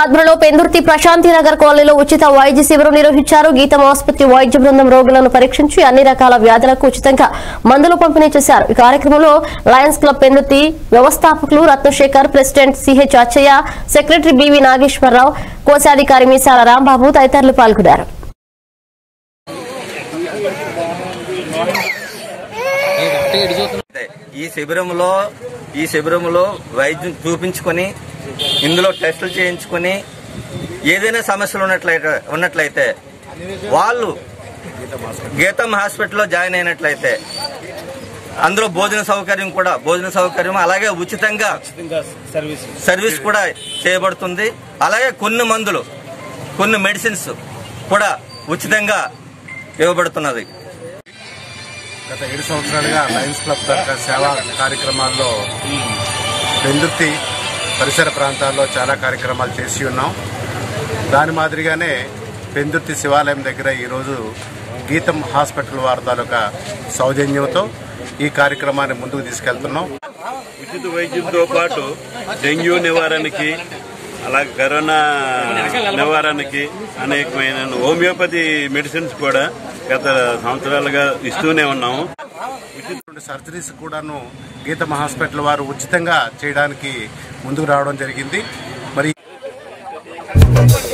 ఆధ్వర్యంలో పెందుర్తి ప్రశాంతి నగర్ కాలనీలో ఉచిత వైద్య శిబిరం నిర్వహించారు గీతం ఆసుపత్రి వైద్య బృందం రోగులను పరీక్షించి అన్ని రకాల వ్యాధులకు ఉచితంగా మందులు పంపిణీ చేశారు ఈ కార్యక్రమంలో లయన్స్ క్లబ్ పెందుర్తి వ్యవస్థాపకులు Ratnasekhar president CH Achaiah secretary BV Nageswararao కోశాధికారి మీసాల రాంబాబు తదితరులు పాల్గొన్నారు అయితే ఈ శిబిరంలో ఈ శిబిరంలో వైద్యం చూపించుకొని ఇందులో టెస్టులు చేయించుకొని ఏదైనా సమస్యలు ఉన్నట్లయితే ఉన్నట్లయితే వాళ్ళు గీతం హాస్పిటల్లో జాయిన్ అయినట్లయితే అందులో భోజన సౌకర్యం కూడా భోజన సౌకర్యం అలాగే ఉచితంగా సర్వీస్ కూడా చేయబడుతుంది అలాగే కొన్ని మందులు కొన్ని మెడిసిన్స్ కూడా ఉచితంగా ఇవ్వబడుతున్నది గత ఏడు సంవత్సరాలుగా లయన్స్ క్లబ్ తరఫున సేవా కార్యక్రమాల్లో పెందుర్తి పరిసర ప్రాంతాల్లో చాలా కార్యక్రమాలు చేసి ఉన్నాం దాని మాదిరిగానే పెందుర్తి శివాలయం దగ్గర ఈరోజు గీతం హాస్పిటల్ వారి తాలూకా సౌజన్యంతో ఈ కార్యక్రమాన్ని ముందుకు తీసుకెళ్తున్నాం ఉచిత వైద్యంతో పాటు డెంగ్యూ నివారణకి అలాగే కరోనా నివారణకి అనేకమైన హోమియోపతి మెడిసిన్స్ కూడా గత సంవత్సరాలుగా ఇస్తూనే ఉన్నాము రెండు సర్జరీస్ కూడాను గీతం హాస్పిటల్ వారు ఉచితంగా చేయడానికి ముందుకు రావడం జరిగింది మరి